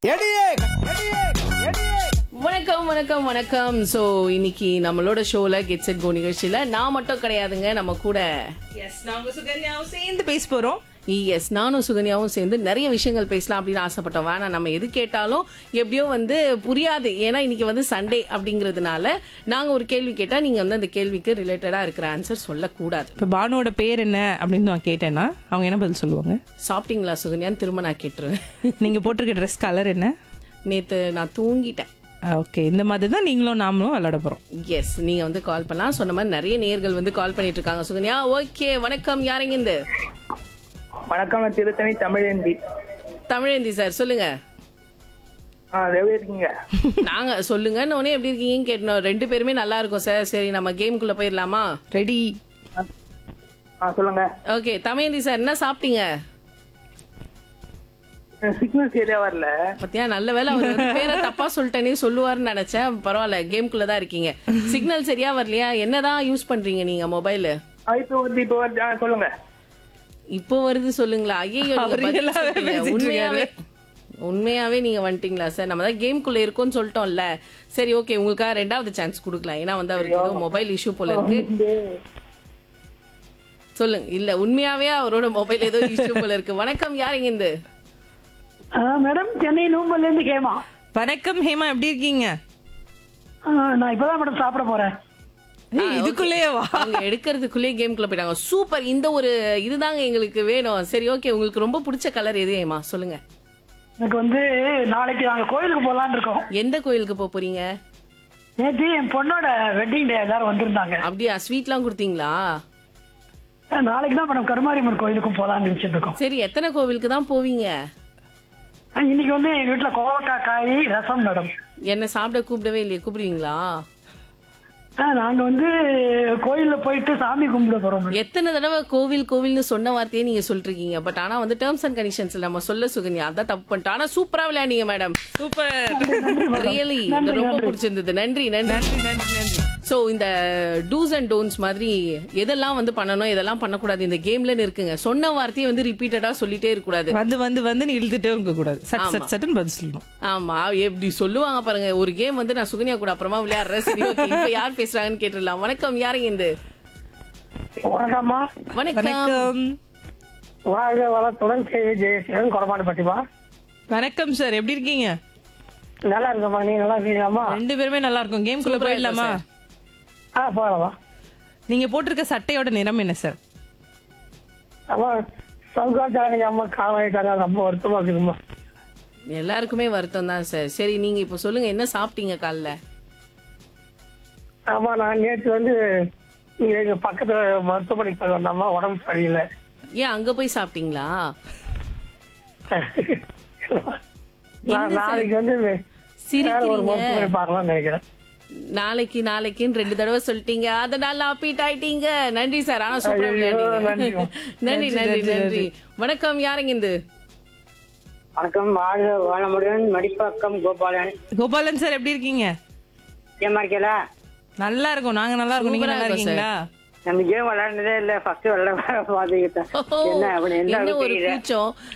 வணக்கம் வணக்கம் வணக்கம் சோ இன்னைக்கு நம்மளோட ஷோல கெட்ஸ் எட் கோ நிகழ்ச்சியில நான் மட்டும் கிடையாதுங்க நம்ம கூட எஸ் நாங்க சுகன்யாவும் சேர்ந்து பேச போறோம் எஸ் நானும் சுகன்யாவும் சேர்ந்து நிறைய விஷயங்கள் பேசலாம் அப்படின்னு ஆசைப்பட்டோம் வேணா நம்ம எது கேட்டாலும் எப்படியோ வந்து புரியாது ஏன்னா இன்னைக்கு வந்து சண்டே அப்படிங்கிறதுனால நாங்க ஒரு கேள்வி கேட்டா நீங்க வந்து அந்த கேள்விக்கு ரிலேட்டடா இருக்கிற ஆன்சர் சொல்லக்கூடாது இப்ப பானுவோட பேர் என்ன அப்படின்னு நான் கேட்டேன்னா அவங்க என்ன பதில் சொல்லுவாங்க சாப்பிட்டீங்களா சுகன்யான்னு திரும்ப நான் கேட்டுருவேன் நீங்க போட்டிருக்க ட்ரெஸ் கலர் என்ன நேத்து நான் தூங்கிட்டேன் ஓகே இந்த மாதிரி தான் நீங்களும் நாமளும் விளையாட போறோம் எஸ் நீங்க வந்து கால் பண்ணலாம் சொன்ன மாதிரி நிறைய நேர்கள் வந்து கால் பண்ணிட்டு இருக்காங்க சுகன்யா ஓகே வணக்கம் யாருங்க இந்த வணக்கம் நான் திருத்தணி தமிழேந்தி தமிழேந்தி சார் சொல்லுங்க ஆ எப்படி இருக்கீங்க நாங்க சொல்லுங்க உடனே எப்படி இருக்கீங்கன்னு கேட்டோம் ரெண்டு பேருமே நல்லா இருக்கும் சார் சரி நம்ம கேமுக்குள்ள போயிடலாமா ரெடி ஆ சொல்லுங்க ஓகே தமிழேந்தி சார் என்ன சாப்பிட்டீங்க சிக்னல் சரியா வரல பத்தியா நல்ல வேலை அவர் வந்து பேரை தப்பா சொல்லிட்டேனே சொல்லுவாருன்னு நினைச்சேன் பரவாயில்ல கேம்குள்ள தான் இருக்கீங்க சிக்னல் சரியா வரலையா என்னதான் யூஸ் பண்றீங்க நீங்க மொபைல் ஆ, இப்போ வருது இப்போ வருது ஆ சொல்லுங்க இப்போ வருது சொல்லுங்களா ஐயோ அவரு எல்லாமே பேசிட்டு உண்மையாவே உண்மையாவே நீங்க வந்துட்டீங்களா சார் நம்ம தான் கேம்குள்ள இருக்கோம்னு சொல்லிட்டோம்ல சரி ஓகே உங்களுக்காக ரெண்டாவது சான்ஸ் கொடுக்கலாம் ஏன்னா வந்து அவருக்கு ஏதோ மொபைல் இஷ்யூ போல இருக்கு சொல்லுங்க இல்ல உண்மையாவே அவரோட மொபைல் ஏதோ இஷ்யூ போல இருக்கு வணக்கம் யாருங்க இந்த மேடம் சென்னை நூம்பல்ல இருந்து கேமா வணக்கம் ஹேமா எப்படி இருக்கீங்க நான் இப்பதான் மேடம் சாப்பிட போறேன் ஏய், இதுக்குள்ளேயே வா அவங்க எடுக்கிறதுக்குள்ளேயே கேம்குள்ள போயிட்டாங்க சூப்பர் இந்த ஒரு இதுதாங்க எங்களுக்கு வேணும் சரி ஓகே உங்களுக்கு ரொம்ப பிடிச்ச கலர் எது ஏமா சொல்லுங்க எனக்கு வந்து நாளைக்கு நாங்க கோயிலுக்கு போலாம்னு இருக்கோம் எந்த கோயிலுக்கு போக போறீங்க நேற்று என் பொண்ணோட வெட்டிங் டே எல்லாரும் வந்திருந்தாங்க அப்படியா ஸ்வீட்லாம் கொடுத்தீங்களா அஹ் நாளைக்கு தான் மேடம் கருமாரியம்மன் கோயிலுக்கும் போலாம்னு நினைச்சிட்டு இருக்கோம் சரி எத்தனை கோவிலுக்கு தான் போவீங்க அஹ் இன்னைக்கு வந்து எங்க வீட்டுல கோவக்காய் காய் ரசம் மேடம் என்ன சாப்பிட கூப்பிடவே இல்லையே கூப்பிடுவீங்களா அஹ் நாங்க வந்து கோயில்ல போயிட்டு சாமி கும்பிட போறோம் மேடம். எத்தனை தடவை கோவில் கோவில்னு சொன்ன வார்த்தையே நீங்க சொல்றீங்க பட் ஆனா வந்து டேர்ம்ஸ் அண்ட் கண்டிஷன்ஸ்ல நம்ம சொல்ல சுகன்யா அதான் தப்பு பண்ணிட்டோம் ஆனா சூப்பரா விளையாண்டீங்க மேடம் சூப்பர் ரியலி ரொம்ப பிடிச்சிருந்தது நன்றி நன்றி சோ இந்த டூஸ் அண்ட் டோன்ஸ் மாதிரி எதெல்லாம் வந்து பண்ணணும் எதெல்லாம் பண்ணக்கூடாது இந்த கேம்ல இருக்குங்க சொன்ன வார்த்தையை வந்து ரிப்பீட்டடா சொல்லிட்டே இருக்க கூடாது வந்து வந்து வந்து நீ இழுத்துட்டே இருக்க கூடாது சட் சட் சட்டுன்னு பதில் சொல்லணும் ஆமா எப்படி சொல்லுவாங்க பாருங்க ஒரு கேம் வந்து நான் சுகன்யா கூட அப்புறமா விளையாடுறேன் சரி okay, இப்ப யார் பேசுறாங்கன்னு கேட்டுடலாம் வணக்கம் யாருங்க இந்த வணக்கம்மா வணக்கம் வணக்கம் வாழ்க வளத்துடன் கேவி ஜெயசீலன் கொடமாடு பட்டிமா வணக்கம் சார் எப்படி இருக்கீங்க நல்லா இருக்கம்மா நீங்க நல்லா இருக்கீங்களாம்மா ரெண்டு பேருமே நல்லா இருக்கும் கேம்குள்ள சூப்பரா இருக்கும் போயிடலாமா ஆ போகலாமா நீங்க போட்டிருக்க சட்டையோட நிறம் என்ன சார் அம்மா சவுகாச்சாரங்க அம்மா காவாயிட்டாங்க ரொம்ப வருத்தமா இருக்குதும்மா எல்லாருக்குமே வருத்தம் தான் சார் சரி நீங்க இப்ப சொல்லுங்க என்ன சாப்பிட்டீங்க காலைல ஆமா நான் நேற்று வந்து இங்க எங்க பக்கத்துல மருத்துவமனைக்கு போய் வந்தோம்மா உடம்பு சரியில்லை ஏன் அங்க போய் சாப்பிட்டீங்களா நான் நாளைக்கு வந்து வேற ஒரு சிரிக்கிறீங்க மருத்துவமனை பார்க்கலாம்னு நினைக்கிறேன் நாளைக்கு நாளைக்குன்னு ரெண்டு தடவை சொல்லிட்டீங்க அதனால அப்பீட் ஆயிட்டீங்க நன்றி சார் ஆனா சூப்பரா ஐயோ, விளையாடுங்க நன்றி நன்றி நன்றி வணக்கம் யாருங்க இந்த வணக்கம் வாழ்க வாழமுடன் மடிப்பாக்கம் கோபாலன் கோபாலன் சார் எப்படி இருக்கீங்க ஏமா இருக்கல நல்லா இருக்கும் நாங்க நல்லா இருக்கோம் நீங்க சூப்பரா நல்லா இருக்கும் இருக்கீங்களா நம்ம கேம் விளையாடுனதே இல்ல ஃபர்ஸ்ட் விளையாட பாத்துக்கிட்டேன் என்ன அப்படி எந்த என்ன அளவுக்கு ஒரு தெரியல கூச்சம்